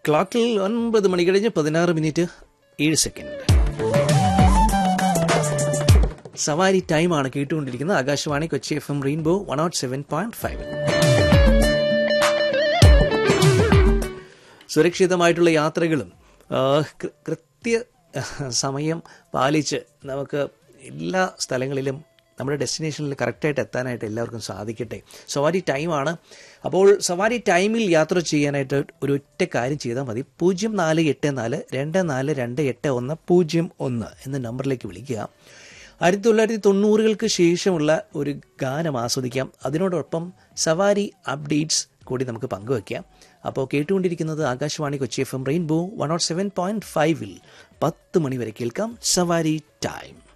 ക്ലോക്കിൽ ഒൻപത് മണി കഴിഞ്ഞ് പതിനാറ് മിനിറ്റ് ഏഴ് സെക്കൻഡ് സവാരി ടൈമാണ് കേട്ടുകൊണ്ടിരിക്കുന്നത് Akashvani Kochi F M Rainbow one nought seven point five സുരക്ഷിതമായിട്ടുള്ള യാത്രകളും ആ, കൃ- കൃത്യ സമയം പാലിച്ച് നമുക്ക് എല്ലാ സ്ഥലങ്ങളിലും നമ്മുടെ ഡെസ്റ്റിനേഷനിൽ കറക്റ്റായിട്ട് എത്താനായിട്ട് എല്ലാവർക്കും സാധിക്കട്ടെ സവാരി ടൈമാണ് അപ്പോൾ സവാരി ടൈമിൽ യാത്ര ചെയ്യാനായിട്ട് ഒരു ഒറ്റ കാര്യം ചെയ്താൽ മതി പൂജ്യം നാല് എട്ട് നാല് രണ്ട് നാല് രണ്ട് എട്ട് ഒന്ന് പൂജ്യം ഒന്ന് എന്ന നമ്പറിലേക്ക് വിളിക്കുക ആയിരത്തി തൊള്ളായിരത്തി തൊണ്ണൂറുകൾക്ക് ശേഷമുള്ള ഒരു ഗാനം ആസ്വദിക്കാം അതിനോടൊപ്പം സവാരി അപ്ഡേറ്റ്സ് കൂടി നമുക്ക് പങ്കുവയ്ക്കാം അപ്പോൾ കേട്ടുകൊണ്ടിരിക്കുന്നത് Akashvani Kochi F M Rainbow one nought seven point ഫൈവിൽ പത്ത് മണി വരെ കേൾക്കാം സവാരി ടൈം